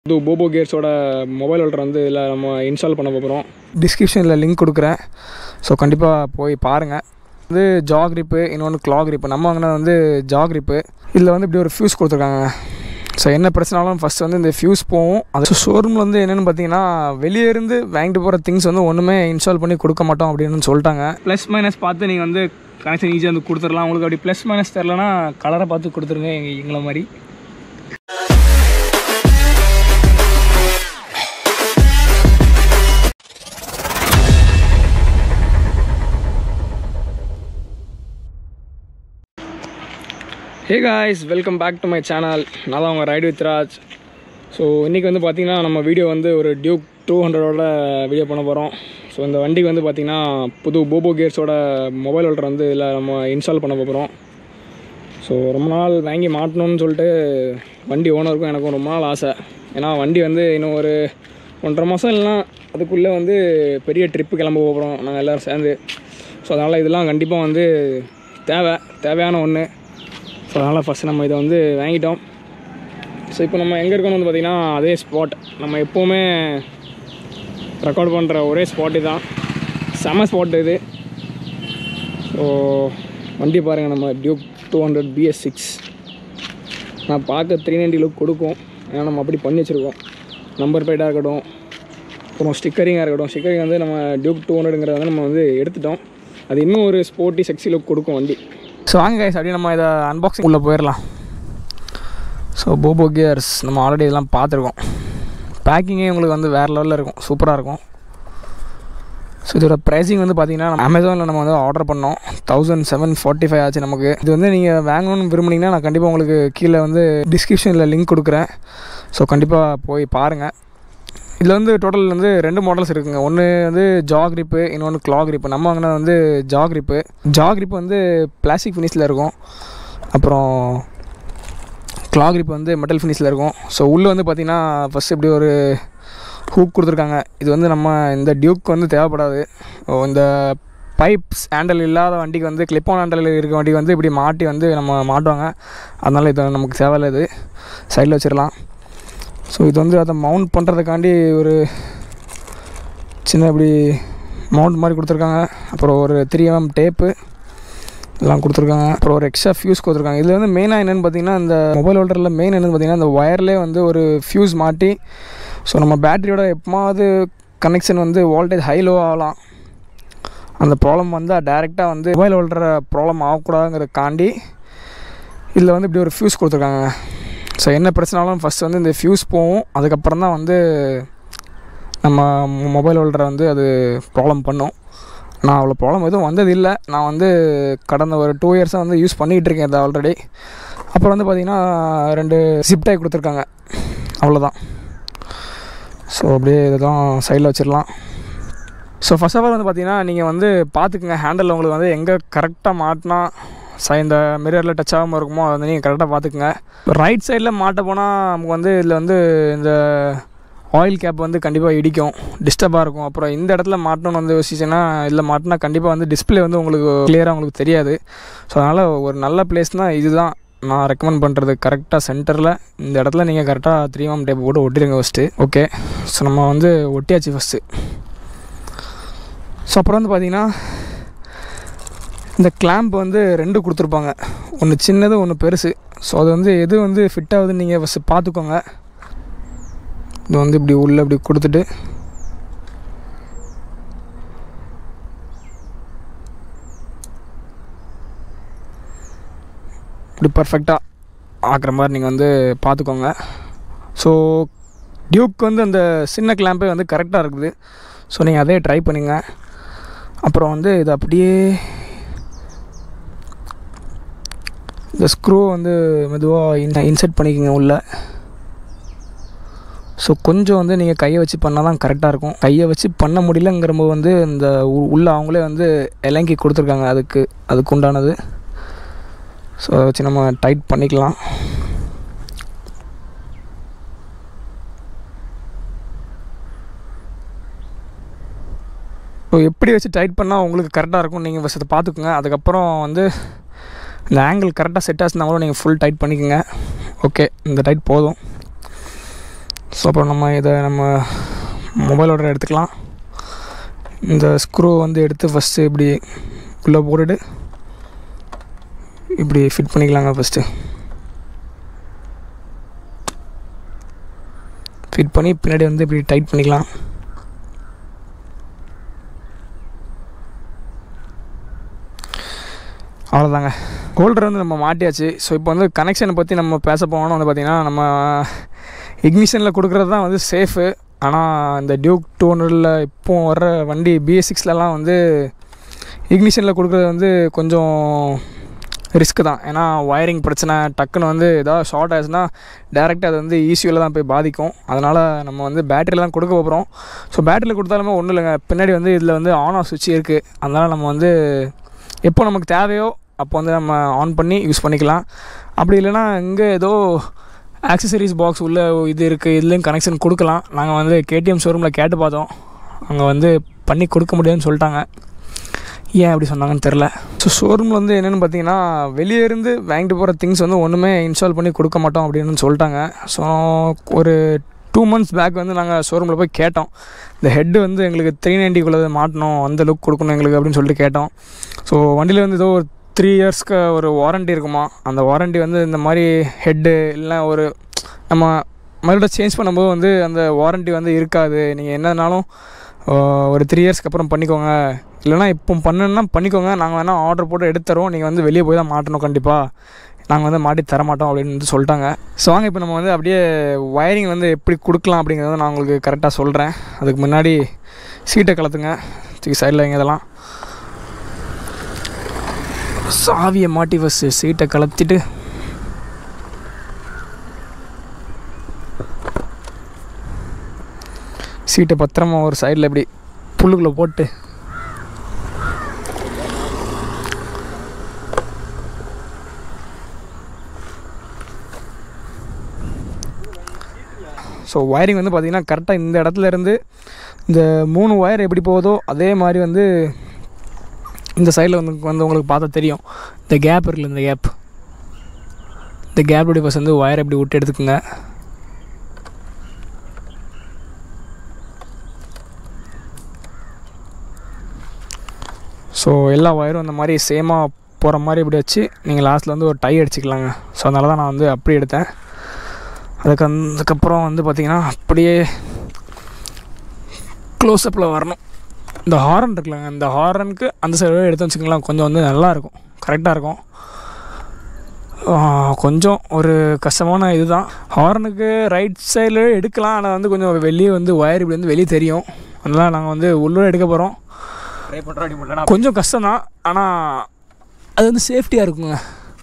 இது Bobo கேர்ஸோட mobile holder வந்து இதில் நம்ம இன்ஸ்டால் பண்ண போகிறோம் டிஸ்கிரிப்ஷனில் லிங்க் கொடுக்குறேன் ஸோ கண்டிப்பாக போய் பாருங்கள் இது ஜா கிரிப்பு இன்னொன்று க்ளா கிரிப்பு நம்ம வாங்கினது வந்து ஜா கிரிப்பு இதில் வந்து இப்படி ஒரு ஃபியூஸ் கொடுத்துருக்காங்க ஸோ என்ன பிரச்சனாலும் ஃபஸ்ட் வந்து இந்த ஃபியூஸ் போகும் அது ஷோரூமில் வந்து என்னென்னு பார்த்தீங்கன்னா வெளியே இருந்து வாங்கிட்டு போகிற திங்ஸ் வந்து ஒன்றுமே இன்ஸ்டால் பண்ணி கொடுக்க மாட்டோம் அப்படின்னு சொல்லிட்டாங்க ப்ளஸ் மைனஸ் பார்த்து நீங்கள் வந்து கனெக்ஷன் ஈஸியாக வந்து கொடுத்துடலாம் உங்களுக்கு அப்படி ப்ளஸ் மைனஸ் தெரிலனா கலரை பார்த்து கொடுத்துருங்க எங்கள் எங்களை மாதிரி hey guys welcome back to my channel நான் தான் உங்கள் ரைடு வித் ராஜ் ஸோ இன்றைக்கி வந்து பார்த்திங்கன்னா நம்ம வீடியோ வந்து ஒரு டியூக் டூ ஹண்ட்ரடோட வீடியோ பண்ண போகிறோம் ஸோ இந்த வண்டிக்கு வந்து பார்த்திங்கன்னா புது போபோ கேர்ஸோட மொபைல் ஹோல்டர் வந்து இதில் நம்ம இன்ஸ்டால் பண்ண போகிறோம் ஸோ ரொம்ப நாள் வாங்கி மாட்டணும்னு சொல்லிட்டு வண்டி ஓனருக்கும் எனக்கும் ரொம்ப நாள் ஆசை ஏன்னா வண்டி வந்து இன்னும் ஒரு ஒன்றரை மாதம் இல்லைனா அதுக்குள்ளே வந்து பெரிய ட்ரிப்பு கிளம்ப போகிறோம் நாங்கள் எல்லோரும் சேர்ந்து ஸோ அதனால் இதெல்லாம் கண்டிப்பாக வந்து தேவை தேவையான ஒன்று ஸோ அதனால் ஃபஸ்ட்டு நம்ம இதை வந்து வாங்கிட்டோம் ஸோ இப்போ நம்ம எங்கே இருக்கோம்னு வந்து பார்த்திங்கன்னா அதே ஸ்பாட் நம்ம எப்போவுமே ரெக்கார்ட் பண்ணுற ஒரே ஸ்பாட்டு தான் செம ஸ்பாட் இது ஸோ வண்டி பாருங்கள் நம்ம Duke two hundred BS six நான் பார்க்க த்ரீ நைன்ட்டி லுக் கொடுக்கும் ஏன்னா நம்ம அப்படி பண்ணி வச்சுருக்கோம் நம்பர் பிளேட்டாக இருக்கட்டும் அப்புறம் ஸ்டிக்கரிங்காக இருக்கட்டும் ஸ்டிக்கரிங் வந்து நம்ம டியூக் டூ ஹண்ட்ரடுங்கிறத வந்து நம்ம வந்து எடுத்துட்டோம் அது இன்னும் ஒரு ஸ்போர்ட்டி செக்ஸி லுக் கொடுக்கும் வண்டி ஸோ வாங்க கைஸ் அப்படியே நம்ம இதை அன்பாக்சிங் உள்ளே போயிடலாம் ஸோ போபோ கியர்ஸ் நம்ம ஆல்ரெடி இதெல்லாம் பார்த்துருக்கோம் பேக்கிங்கே உங்களுக்கு வந்து வேறு லெவலில் இருக்கும் சூப்பராக இருக்கும் ஸோ இதோட ப்ரைஸிங் வந்து பார்த்தீங்கன்னா அமேசானில் நம்ம வந்து ஆர்டர் பண்ணோம் தௌசண்ட் செவன் ஃபார்ட்டி ஃபைவ் ஆச்சு நமக்கு இது வந்து நீங்கள் வாங்கணும்னு விரும்புனீங்கன்னா நான் கண்டிப்பாக உங்களுக்கு கீழே வந்து டிஸ்கிரிப்ஷனில் லிங்க் கொடுக்குறேன் ஸோ கண்டிப்பாக போய் பாருங்கள் இதில் வந்து டோட்டல் வந்து ரெண்டு மாடல்ஸ் இருக்குங்க ஒன்று வந்து ஜா கிரிப்பு இன்னொன்று க்ளா கிரிப்பு நம்ம வாங்கினது வந்து ஜா கிரிப்பு ஜா கிரிப் வந்து பிளாஸ்டிக் ஃபினிஷில் இருக்கும் அப்புறம் க்ளா கிரிப் வந்து மெட்டல் ஃபினிஷில் இருக்கும் ஸோ உள்ளே வந்து பார்த்திங்கன்னா ஃபஸ்ட் இப்படி ஒரு ஹூக் கொடுத்துருக்காங்க இது வந்து நம்ம இந்த டியூக் வந்து தேவைப்படாது ஓ, இந்த பைப்ஸ் ஹேண்டல் இல்லாத வண்டிக்கு வந்து கிளிப் ஆன் ஹேண்டல் இருக்க வண்டிக்கு வந்து இப்படி மாட்டி வந்து நம்ம மாட்டுவாங்க அதனால் இது நமக்கு தேவையில்லை இது சைடில் வச்சிடலாம் ஸோ இது வந்து அதை மவுண்ட் பண்ணுறதுக்காண்டி ஒரு சின்ன இப்படி மவுண்ட் மாதிரி கொடுத்துருக்காங்க அப்புறம் ஒரு த்ரீ எம்எம் டேப்பு எல்லாம் கொடுத்துருக்காங்க அப்புறம் ஒரு எக்ஸ்ட்ரா ஃபியூஸ் கொடுத்துருக்காங்க இதில் வந்து மெயினாக என்னென்னு பார்த்தீங்கன்னா இந்த மொபைல் ஹோல்டரில் மெயின் என்னென்னு பார்த்தீங்கன்னா இந்த ஒயர்லேயே வந்து ஒரு ஃபியூஸ் மாட்டி ஸோ நம்ம பேட்டரியோட எப்போமாவது கனெக்ஷன் வந்து வோல்டேஜ் ஹை லோ ஆகலாம் அந்த ப்ராப்ளம் வந்தால் டேரெக்டாக வந்து மொபைல் ஹோல்டரை ப்ராப்ளம் ஆகக்கூடாதுங்கிறதுக்காண்டி இதில் வந்து இப்படி ஒரு ஃபியூஸ் கொடுத்துருக்காங்க ஸோ என்ன பிரச்சனாலும் ஃபஸ்ட் வந்து இந்த ஃபியூஸ் போகும் அதுக்கப்புறம் தான் வந்து நம்ம மொபைல் ஹோல்டரை வந்து அது ப்ராப்ளம் பண்ணும் நான் அவ்வளோ ப்ராப்ளம் எதுவும் வந்தது இல்லை நான் வந்து கடந்த ஒரு டூ இயர்ஸாக வந்து யூஸ் பண்ணிகிட்டு இருக்கேன் இதை ஆல்ரெடி அப்புறம் வந்து பார்த்திங்கன்னா ரெண்டு ஜிப் டை கொடுத்துருக்காங்க அவ்வளோதான் ஸோ அப்படியே இதுதான் சைடில் வச்சிடலாம் ஸோ ஃபர்ஸ்ட் ஆஃப் ஆல் வந்து பார்த்தீங்கன்னா நீங்கள் வந்து பார்த்துக்குங்க ஹேண்டில் உங்களுக்கு வந்து எங்கே கரெக்டாக மாட்டினா ச இந்த மிரரில் டச் ஆகாமல் இருக்குமோ அதை வந்து நீங்கள் கரெக்டாக பார்த்துக்குங்க ரைட் சைடில் மாட்ட போனால் நமக்கு வந்து இதில் வந்து இந்த ஆயில் கேப் வந்து கண்டிப்பாக இடிக்கும் டிஸ்டர்பாக இருக்கும் அப்புறம் இந்த இடத்துல மாட்டணும்னு வந்து யோசிச்சுன்னா இதில் மாட்டினா கண்டிப்பாக வந்து டிஸ்பிளே வந்து உங்களுக்கு கிளியராக உங்களுக்கு தெரியாது ஸோ அதனால் ஒரு நல்ல பிளேஸ்னால் இதுதான் நான் ரெக்கமெண்ட் பண்ணுறது கரெக்டாக சென்டரில் இந்த இடத்துல நீங்கள் கரெக்டாக த்ரீ எம் டேப் போட்டு ஒட்டிடுங்க ஃபஸ்ட்டு ஓகே ஸோ நம்ம வந்து ஒட்டியாச்சு ஃபஸ்ட்டு ஸோ அப்புறம் வந்து பார்த்திங்கன்னா இந்த கிளாம்ப் வந்து ரெண்டு கொடுத்துருப்பாங்க ஒன்று சின்னது ஒன்று பெருசு ஸோ அது வந்து எது வந்து ஃபிட் ஆகுதுன்னு நீங்கள் ஃபஸ்ட்டு பார்த்துக்கோங்க இது வந்து இப்படி உள்ளே இப்படி கொடுத்துட்டு இப்படி பர்ஃபெக்டாக ஆக்குற மாதிரி நீங்கள் வந்து பார்த்துக்கோங்க ஸோ டியூக் வந்து அந்த சின்ன கிளாம்பே வந்து கரெக்டாக இருக்குது ஸோ நீங்கள் அதே ட்ரை பண்ணுங்க அப்புறம் வந்து இது அப்படியே இந்த ஸ்க்ரூ வந்து மெதுவாக இன் இன்செர்ட் பண்ணிக்கோங்க உள்ளே ஸோ கொஞ்சம் வந்து நீங்கள் கையை வச்சு பண்ணால் தான் கரெக்டாக இருக்கும் கையை வச்சு பண்ண முடியலங்கிறபோது வந்து இந்த உ- உள்ள அவங்களே வந்து இலங்கி கொடுத்துருக்காங்க அதுக்கு அதுக்கு உண்டானது ஸோ அதை வச்சு நம்ம டைட் பண்ணிக்கலாம் ஸோ எப்படி வச்சு டைட் பண்ணால் உங்களுக்கு கரெக்டாக இருக்கும் நீங்கள் ஃபஸ்ட் அதை பார்த்துக்குங்க அதுக்கப்புறம் வந்து இந்த ஆங்கிள் கரெக்டாக செட் ஆச்சுன்னா கூட நீங்கள் ஃபுல் டைட் பண்ணிக்கோங்க ஓகே இந்த டைட் போதும் ஸோ அப்புறம் நம்ம இதை நம்ம மொபைலோட எடுத்துக்கலாம் இந்த ஸ்க்ரூ வந்து எடுத்து ஃபஸ்ட்டு இப்படி உள்ளே போட்டுட்டு இப்படி ஃபிட் பண்ணிக்கலாங்க ஃபஸ்ட்டு ஃபிட் பண்ணி பின்னாடி வந்து இப்படி டைட் பண்ணிக்கலாம் அவ்வளோதாங்க ஹோல்டர் வந்து நம்ம மாட்டியாச்சு ஸோ இப்போ வந்து கனெக்ஷனை பற்றி நம்ம பேச போனோம்னா வந்து பார்த்திங்கன்னா நம்ம இக்னிஷனில் கொடுக்குறது தான் வந்து சேஃபு ஆனால் இந்த டியூக் டூ ஹண்ட்ரடில் இப்போ வர்ற வண்டி பிஎஸ் சிக்ஸ்லலாம் வந்து இக்னிஷனில் கொடுக்குறது வந்து கொஞ்சம் ரிஸ்க்கு தான் ஏன்னா ஒயரிங் பிரச்சனை டக்குன்னு வந்து ஏதாவது ஷார்ட் ஆச்சுன்னா டேரெக்டாக அது வந்து ஈஸியில் தான் போய் பாதிக்கும் அதனால் நம்ம வந்து பேட்டரியில் தான் கொடுக்க போகிறோம் ஸோ பேட்டரியில் கொடுத்தாலுமே ஒன்றும் இல்லைங்க பின்னாடி வந்து இதில் வந்து ஆன் ஆஃப் சுவிட்ச் இருக்குது அதனால் நம்ம வந்து எப்போ நமக்கு தேவையோ அப்போ வந்து நம்ம ஆன் பண்ணி யூஸ் பண்ணிக்கலாம் அப்படி இல்லைன்னா இங்கே ஏதோ ஆக்சசரிஸ் பாக்ஸ் உள்ள இது இருக்குது இதுலேயும் கனெக்ஷன் கொடுக்கலாம் நாங்கள் வந்து கேடிஎம் ஷோரூமில் கேட்டு பார்த்தோம் அங்கே வந்து பண்ணி கொடுக்க முடியாதுன்னு சொல்லிட்டாங்க ஏன் அப்படி சொன்னாங்கன்னு தெரில ஸோ ஷோரூமில் வந்து என்னென்னு பார்த்தீங்கன்னா வெளியே இருந்து வாங்கிட்டு போகிற திங்ஸ் வந்து ஒன்றுமே இன்ஸ்டால் பண்ணி கொடுக்க மாட்டோம் அப்படின்னு சொல்லிட்டாங்க ஸோ ஒரு டூ மந்த்ஸ் பேக் வந்து நாங்கள் ஷோரூமில் போய் கேட்டோம் இந்த ஹெட்டு வந்து எங்களுக்கு த்ரீ நைன்ட்டிக்குள்ளே மாட்டணும் அந்த லுக் கொடுக்கணும் எங்களுக்கு அப்படின்னு சொல்லிட்டு கேட்டோம் ஸோ வண்டியில் வந்து ஏதோ ஒரு த்ரீ இயர்ஸ்க்கு ஒரு வாரண்ட்டி இருக்குமா அந்த வாரண்ட்டி வந்து இந்த மாதிரி ஹெட்டு இல்லை ஒரு நம்ம மறுபடியும் சேஞ்ச் பண்ணும்போது வந்து அந்த வாரண்ட்டி வந்து இருக்காது நீங்கள் என்னன்னாலும் ஒரு த்ரீ இயர்ஸ்க்கு அப்புறம் பண்ணிக்கோங்க இல்லைனா இப்போ பண்ணணுன்னா பண்ணிக்கோங்க நாங்கள் வேணால் ஆர்டர் போட்டு எடுத்து தரோம் நீங்கள் வந்து வெளியே போய் தான் மாட்டணும் கண்டிப்பாக நாங்கள் வந்து மாட்டி தர மாட்டோம் அப்படின்னு வந்து சொல்லிட்டாங்க ஸோ வாங்க இப்போ நம்ம வந்து அப்படியே ஒயரிங் வந்து எப்படி கொடுக்கலாம் அப்படிங்கிறத நான் உங்களுக்கு கரெக்டாக சொல்கிறேன் அதுக்கு முன்னாடி சீட்டை கலத்துங்க தூக்கி சைடில் வைங்க இதெல்லாம் சாவியை மாட்டி ஃபஸ்ட்டு சீட்டை கலத்திட்டு சீட்டை பத்திரமா ஒரு சைடில் இப்படி புல்லுக்குள்ளே போட்டு ஸோ ஒயரிங் வந்து பார்த்திங்கன்னா கரெக்டாக இந்த இடத்துல இருந்து இந்த மூணு ஒயர் எப்படி போகுதோ அதே மாதிரி வந்து இந்த சைடில் வந்து வந்து உங்களுக்கு பார்த்தா தெரியும் இந்த கேப் இருக்குல்ல இந்த கேப் இந்த கேப்புடைய பஸ் வந்து ஒயர் எப்படி விட்டு எடுத்துக்கோங்க ஸோ எல்லா ஒயரும் அந்த மாதிரி சேமாக போகிற மாதிரி இப்படி வச்சு நீங்கள் லாஸ்ட்டில் வந்து ஒரு டை அடிச்சுக்கலாங்க ஸோ அதனால தான் நான் வந்து அப்படி எடுத்தேன் அதுக்கு அதுக்கப்புறம் வந்து பார்த்திங்கன்னா அப்படியே க்ளோஸ்அப்பில் வரணும் இந்த ஹாரன் இருக்குல்லங்க இந்த ஹாரனுக்கு அந்த சைடு எடுத்து வச்சுக்கலாம் கொஞ்சம் வந்து நல்லாயிருக்கும் கரெக்டாக இருக்கும் கொஞ்சம் ஒரு கஷ்டமான இது தான் ஹார்னுக்கு ரைட் சைடில் எடுக்கலாம் ஆனால் வந்து கொஞ்சம் வெளியே வந்து ஒயர் இப்படி வந்து வெளியே தெரியும் அதனால் நாங்கள் வந்து உள்ளே எடுக்க போகிறோம் ட்ரை பண்ணுறோம் அப்படி முடியலனா கொஞ்சம் கஷ்டம் தான் ஆனால் அது வந்து சேஃப்டியாக இருக்குங்க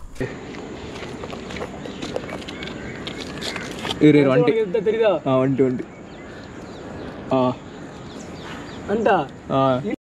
இரு இரு வண்டி தெரியுதா ஆ வண்டி வண்டி ஆ அண்டா ஆ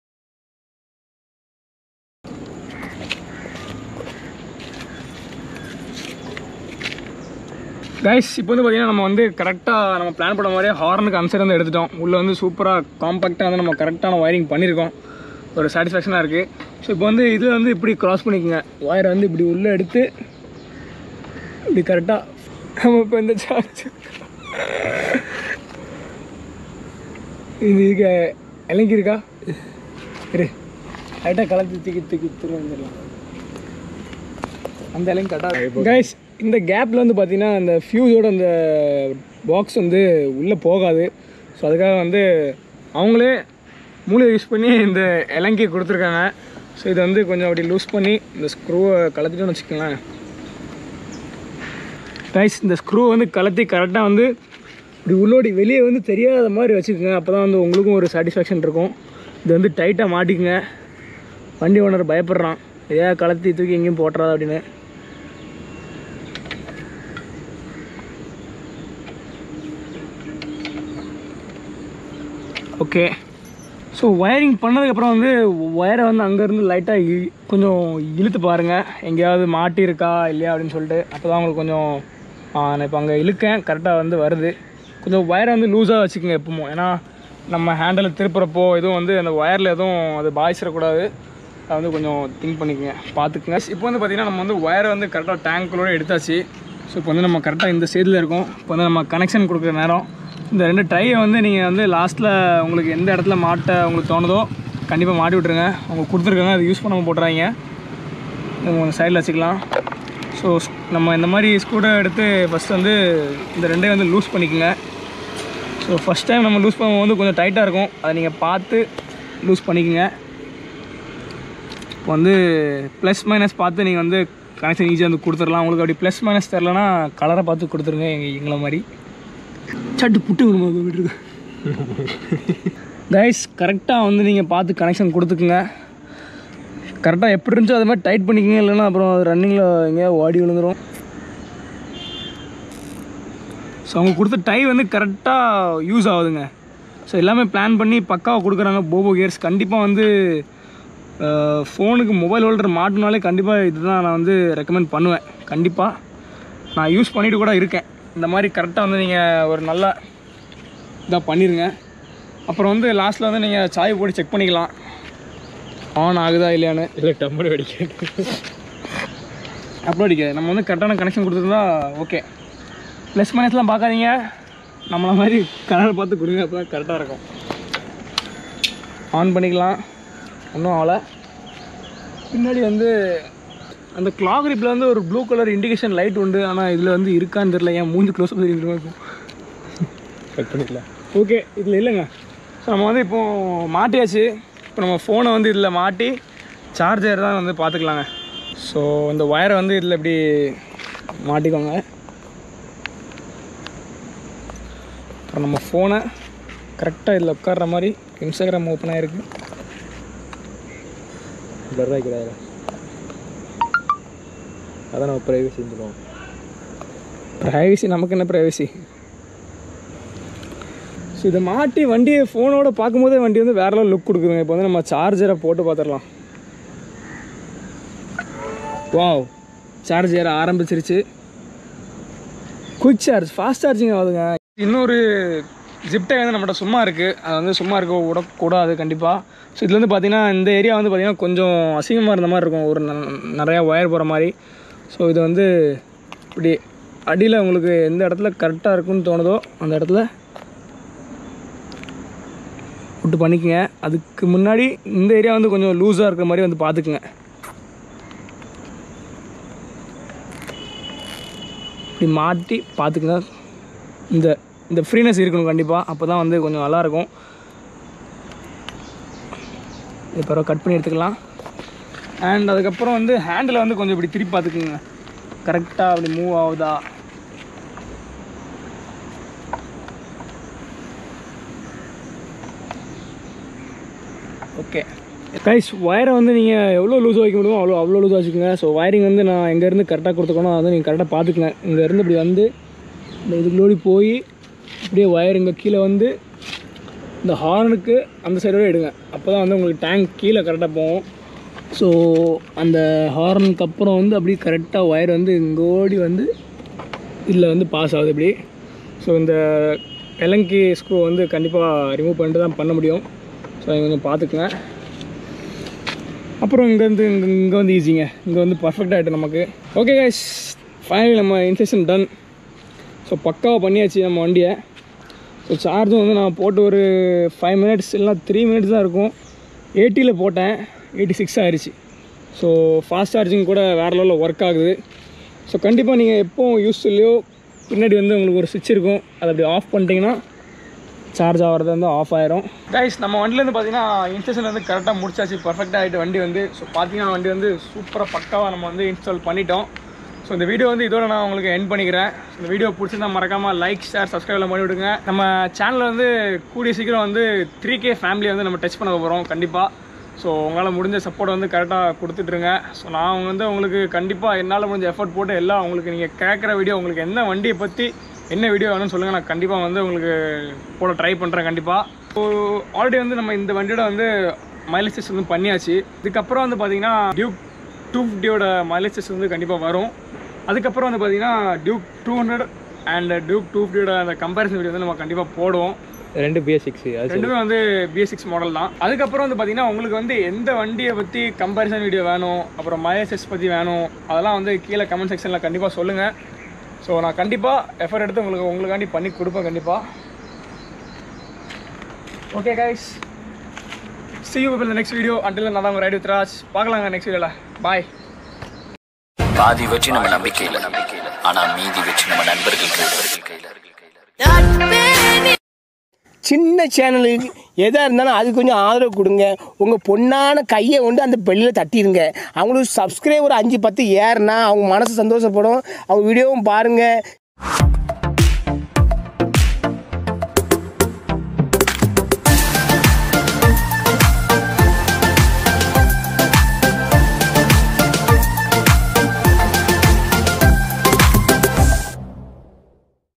கைஸ் இப்போ வந்து பார்த்தீங்கன்னா நம்ம வந்து கரெக்டாக நம்ம பிளான் பண்ண மாதிரியே ஹார்னுக்கு அன்சர் வந்து எடுத்துட்டோம் உள்ளே வந்து சூப்பராக காம்பாக்டாக வந்து நம்ம கரெக்டான ஒயரிங் பண்ணியிருக்கோம் ஒரு சாட்டிஸ்ஃபேக்ஷனாக இருக்குது ஸோ இப்போ வந்து இது வந்து இப்படி கிராஸ் பண்ணிக்கோங்க ஒயரை வந்து இப்படி உள்ளே எடுத்து இப்படி கரெக்டாக நம்ம இப்போ இந்த சார்ஜ் இது இதுக்கு இலங்கி இருக்கா இரு கரெக்டாக கலத்தி தூக்கி தூக்கி திரும்ப வந்துடலாம் அந்த இலையும் கரெக்டாக கைஸ் இந்த கேப்பில் வந்து பார்த்தீங்கன்னா அந்த ஃபியூஸோட அந்த பாக்ஸ் வந்து உள்ளே போகாது ஸோ அதுக்காக வந்து அவங்களே மூளையை யூஸ் பண்ணி இந்த இலங்கி கொடுத்துருக்காங்க ஸோ இதை வந்து கொஞ்சம் அப்படி லூஸ் பண்ணி இந்த ஸ்க்ரூவை கலத்திட்டோம்னு வச்சுக்கோங்களேன் கைஸ் இந்த ஸ்க்ரூ வந்து கலத்தி கரெக்டாக வந்து இப்படி உள்ளோடி வெளியே வந்து தெரியாத மாதிரி வச்சுக்கோங்க அப்போ தான் வந்து உங்களுக்கும் ஒரு சாட்டிஸ்ஃபேக்ஷன் இருக்கும் இது வந்து டைட்டாக மாட்டிக்குங்க வண்டி ஓனர் பயப்படுறான் எதையா கலத்தி தூக்கி எங்கேயும் போட்டுறாது அப்படின்னு ஓகே ஸோ ஒயரிங் பண்ணதுக்கப்புறம் வந்து ஒயரை வந்து அங்கேருந்து லைட்டாக கொஞ்சம் இழுத்து பாருங்கள் எங்கேயாவது மாட்டியிருக்கா இல்லையா அப்படின்னு சொல்லிட்டு அப்போ தான் உங்களுக்கு கொஞ்சம் ஆ, நான் இப்போ அங்கே இழுக்கேன் கரெக்டாக வந்து வருது கொஞ்சம் ஒயரை வந்து லூஸாக வச்சுக்கோங்க எப்பவும் ஏன்னா நம்ம ஹேண்டில் திருப்புறப்போ எதுவும் வந்து அந்த ஒயரில் எதுவும் அது பாதிச்சிடக்கூடாது அதை வந்து கொஞ்சம் திங்க் பண்ணிக்கோங்க பார்த்துக்குங்க இப்போ வந்து பார்த்திங்கன்னா நம்ம வந்து ஒயரை வந்து கரெக்டாக டேங்க்குள்ளே எடுத்தாச்சு ஸோ இப்போ வந்து நம்ம கரெக்டாக இந்த ஸ்டேஜில் இருக்கோம் இப்போ வந்து நம்ம கனெக்ஷன் கொடுக்குற நேரம் இந்த ரெண்டு டையை வந்து நீங்கள் வந்து லாஸ்ட்டில் உங்களுக்கு எந்த இடத்துல மாட்ட உங்களுக்கு தோணுதோ கண்டிப்பாக மாட்டி விட்ருங்க அவங்க கொடுத்துருக்காங்க அது யூஸ் பண்ணாமல் போட்டுறாங்க உங்கள் சைடில் வச்சுக்கலாம் ஸோ நம்ம இந்த மாதிரி ஸ்க்ரூ எடுத்து ஃபஸ்ட் வந்து இந்த ரெண்டையும் வந்து லூஸ் பண்ணிக்கோங்க ஸோ ஃபஸ்ட் டைம் நம்ம லூஸ் பண்ணும்போது வந்து கொஞ்சம் டைட்டாக இருக்கும் அதை நீங்கள் பார்த்து லூஸ் பண்ணிக்கோங்க இப்போ வந்து ப்ளஸ் மைனஸ் பார்த்து நீங்கள் வந்து கனெக்ஷன் ஈஸியாக வந்து கொடுத்துடலாம் உங்களுக்கு அப்படி ப்ளஸ் மைனஸ் தெரிலனா கலரை பார்த்து கொடுத்துருங்க எங்கள் எங்களை மாதிரி சட்டு புட்டு விட்டுருக்கு கைஸ் கரெக்டாக வந்து நீங்கள் பார்த்து கனெக்ஷன் கொடுத்துக்குங்க கரெக்டாக எப்படி இருந்துச்சோ அது மாதிரி டைட் பண்ணிக்கங்க இல்லைன்னா அப்புறம் ரன்னிங்கில் எங்கேயா ஓடி விழுந்துரும் ஸோ அவங்க கொடுத்த டை வந்து கரெக்டாக யூஸ் ஆகுதுங்க ஸோ எல்லாமே பிளான் பண்ணி பக்காவாக கொடுக்குறாங்க போபோ கியர்ஸ் கண்டிப்பாக வந்து ஃபோனுக்கு மொபைல் ஹோல்டர் மாட்டினாலே கண்டிப்பாக இதுதான் நான் வந்து ரெக்கமெண்ட் பண்ணுவேன் கண்டிப்பாக நான் யூஸ் பண்ணிட்டு கூட இருக்கேன் இந்த மாதிரி கரெக்டாக வந்து நீங்கள் ஒரு நல்ல இதாக பண்ணிடுங்க அப்புறம் வந்து லாஸ்ட்டில் வந்து நீங்கள் சாய் போட்டு செக் பண்ணிக்கலாம் ஆன் ஆகுதா இல்லையான்னு இல்லை டம்மு வெடிக்க அப்லோட் அடிக்காது நம்ம வந்து கரெக்டான கனெக்ஷன் கொடுத்துருந்தா ஓகே ப்ளஸ் மைனஸ்லாம் பார்க்காதீங்க நம்மள மாதிரி கலர் பார்த்து கொடுங்க அப்போ கரெக்டாக இருக்கும் ஆன் பண்ணிக்கலாம் ஒன்றும் ஆகலை பின்னாடி வந்து அந்த கிளாக் ரிப்பில் வந்து ஒரு ப்ளூ கலர் இண்டிகேஷன் லைட் உண்டு ஆனால் இதில் வந்து இருக்கான்னு தெரியல ஏன் மூஞ்சி க்ளோஸ் பண்ணி இருக்கும் கட் பண்ணிக்கலாம் ஓகே இதில் இல்லைங்க ஸோ நம்ம வந்து இப்போது மாட்டியாச்சு இப்போ நம்ம ஃபோனை வந்து இதில் மாட்டி சார்ஜர் தான் வந்து பார்த்துக்கலாங்க ஸோ இந்த ஒயரை வந்து இதில் இப்படி மாட்டிக்கோங்க அப்புறம் நம்ம ஃபோனை கரெக்டாக இதில் உட்கார்ற மாதிரி இன்ஸ்டாகிராம் ஓப்பன் ஆகிருக்கு பிளர் ஆகிக்கிறாரு அதான் நம்ம ப்ரைவேசி சொல்லுவோம் ப்ரைவசி நமக்கு என்ன ப்ரைவசி ஸோ இதை மாட்டி வண்டியை ஃபோனோட பார்க்கும்போதே வண்டி வந்து வேற லெவல் லுக் கொடுக்குதுங்க இப்போ வந்து நம்ம சார்ஜரை போட்டு பார்த்துடலாம் வாவ் சார்ஜ் ஏற ஆரம்பிச்சிருச்சு குயிக் சார்ஜ் ஃபாஸ்ட் சார்ஜிங் ஆகுதுங்க இன்னொரு ஜிப்டை வந்து நம்மகிட்ட சும்மா இருக்குது அது வந்து சும்மா இருக்க விடக்கூடாது கண்டிப்பாக ஸோ இதுல வந்து பார்த்தீங்கன்னா இந்த ஏரியா வந்து பார்த்தீங்கன்னா கொஞ்சம் அசிங்கமாக இருந்த மாதிரி இருக்கும் ஒரு ந- நிறையா ஒயர் போகிற மாதிரி ஸோ இது வந்து இப்படி அடியில் உங்களுக்கு எந்த இடத்துல கரெக்டாக இருக்குன்னு தோணுதோ அந்த இடத்துல விட்டு பண்ணிக்கங்க அதுக்கு முன்னாடி இந்த ஏரியா வந்து கொஞ்சம் லூஸாக இருக்கிற மாதிரி வந்து பார்த்துக்குங்க இப்படி மாட்டி பார்த்துக்குங்க இந்த இந்த ஃப்ரீனஸ் இருக்கணும் கண்டிப்பாக அப்போ தான் வந்து கொஞ்சம் நல்லாயிருக்கும் இப்போ கட் பண்ணி எடுத்துக்கலாம் அண்ட் அதுக்கப்புறம் வந்து ஹேண்டில் வந்து கொஞ்சம் இப்படி திருப்பி பார்த்துக்குங்க கரெக்டாக அப்படி மூவ் ஆகுதா ஓகே கைஸ் ஒயரை வந்து நீங்கள் எவ்வளோ லூஸ் வைக்க முடியுமோ அவ்வளோ அவ்வளோ லூஸ் வச்சுக்கோங்க ஸோ ஒயரிங் வந்து நான் எங்கேருந்து கரெக்டாக கொடுத்துக்கணும் அதை நீங்கள் கரெக்டாக பார்த்துக்குங்க இங்கேருந்து இப்படி வந்து இந்த இதுக்குள்ளோடி போய் அப்படியே ஒயர் இங்கே கீழே வந்து இந்த ஹார்னுக்கு அந்த சைடோட எடுங்க அப்போ தான் வந்து உங்களுக்கு டேங்க் கீழே கரெக்டாக போகும் ஸோ அந்த ஹார்னுக்கு அப்புறம் வந்து அப்படியே கரெக்டாக ஒயர் வந்து இங்கே ஓடி வந்து இதில் வந்து பாஸ் ஆகுது இப்படி ஸோ இந்த எலங்கி ஸ்க்ரூ வந்து கண்டிப்பாக ரிமூவ் பண்ணிட்டு தான் பண்ண முடியும் ஸோ இதை கொஞ்சம் பார்த்துக்குங்க அப்புறம் இங்கேருந்து இங்கே இங்கே வந்து ஈஸிங்க இங்கே வந்து பர்ஃபெக்ட் ஆகிட்டு நமக்கு ஓகே கைஸ் ஃபைனலி நம்ம இன்ஸ்டேஷன் டன் ஸோ பக்காவாக பண்ணியாச்சு நம்ம வண்டியை ஸோ சார்ஜும் வந்து நான் போட்டு ஒரு ஃபைவ் மினிட்ஸ் இல்லைனா த்ரீ மினிட்ஸ் தான் இருக்கும் எயிட்டியில் போட்டேன் எயிட்டி சிக்ஸ் ஆயிடுச்சு ஸோ ஃபாஸ்ட் சார்ஜிங் கூட வேறு லெவலில் ஒர்க் ஆகுது ஸோ கண்டிப்பாக நீங்கள் எப்போ யூஸ் இல்லையோ பின்னாடி வந்து உங்களுக்கு ஒரு சுவிட்ச் இருக்கும் அதை அப்படி ஆஃப் பண்ணிட்டீங்கன்னா சார்ஜ் ஆகிறது வந்து ஆஃப் ஆயிரும் கைஸ் நம்ம வண்டிலேருந்து பார்த்தீங்கன்னா இன்ஸ்டேஷன் வந்து கரெக்டாக முடிச்சாச்சு பர்ஃபெக்டாக ஆகிட்டு வண்டி வந்து ஸோ பார்த்தீங்கன்னா வண்டி வந்து சூப்பராக பக்காவாக நம்ம வந்து இன்ஸ்டால் பண்ணிட்டோம் ஸோ இந்த வீடியோ வந்து இதோட நான் உங்களுக்கு எண்ட் பண்ணிக்கிறேன் இந்த வீடியோ பிடிச்சிருந்தா மறக்காமல் லைக் ஷேர் சப்ஸ்கிரைப்லாம் பண்ணி விடுங்க நம்ம சேனலில் வந்து கூடிய சீக்கிரம் வந்து த்ரீ கே ஃபேமிலியை வந்து நம்ம டச் பண்ண போகிறோம் கண்டிப்பாக ஸோ உங்களால் முடிஞ்ச சப்போர்ட் வந்து கரெக்டாக கொடுத்துட்ருங்க ஸோ நான் வந்து உங்களுக்கு கண்டிப்பாக என்னால் முடிஞ்ச எஃபர்ட் போட்டு எல்லாம் உங்களுக்கு நீங்கள் கேட்குற வீடியோ உங்களுக்கு எந்த வண்டியை பற்றி என்ன வீடியோ வேணும்னு சொல்லுங்கள் நான் கண்டிப்பாக வந்து உங்களுக்கு போட ட்ரை பண்ணுறேன் கண்டிப்பாக ஸோ ஆல்ரெடி வந்து நம்ம இந்த வண்டியோட வந்து மைலேஜ் டெஸ்ட் வந்து பண்ணியாச்சு இதுக்கப்புறம் வந்து பார்த்தீங்கன்னா டியூக் டூ ஃபிஃப்டியோட மைலேஜ் டெஸ்ட் வந்து கண்டிப்பாக வரும் அதுக்கப்புறம் வந்து பார்த்தீங்கன்னா Duke two hundred and Duke two ஃபிஃப்டியோட அந்த கம்பேரிசன் வீடியோ வந்து நம்ம கண்டிப்பாக போடுவோம் ரெண்டு பிஎஸ் சிக்ஸ் அது ரெண்டுமே வந்து பிஎஸ் சிக்ஸ் மாடல் தான் அதுக்கப்புறம் வந்து பார்த்தீங்கன்னா உங்களுக்கு வந்து எந்த வண்டியை பற்றி கம்பேரிசன் வீடியோ வேணும் அப்புறம் மைலேஜஸ் பற்றி வேணும் அதெல்லாம் வந்து கீழே கமெண்ட் செக்ஷனில் கண்டிப்பாக சொல்லுங்கள் ஸோ நான் கண்டிப்பாக எஃபர்ட் எடுத்து உங்களுக்கு உங்களுக்காண்டி பண்ணி கொடுப்பேன் கண்டிப்பாக okay guys see you in the next video until நான் தான் உங்கள் ரைடு வித் ராஜ் பார்க்கலாங்க நெக்ஸ்ட் வீடியோவில் பாய் பாதி வச்சு நம்ம நம்பிக்கையில நம்பிக்கையில ஆனா மீதி வச்சு நம்ம நண்பர்கள் கையில கையில சின்ன சேனலுக்கு எதாக இருந்தாலும் அது கொஞ்சம் ஆதரவு கொடுங்க உங்கள் பொண்ணான கையை கொண்டு அந்த பெல்லில் தட்டிடுங்க அவங்களுக்கு சப்ஸ்கிரைபர் அஞ்சு பத்து ஏறுனா அவங்க மனசு சந்தோஷப்படும் அவங்க வீடியோவும் பாருங்கள்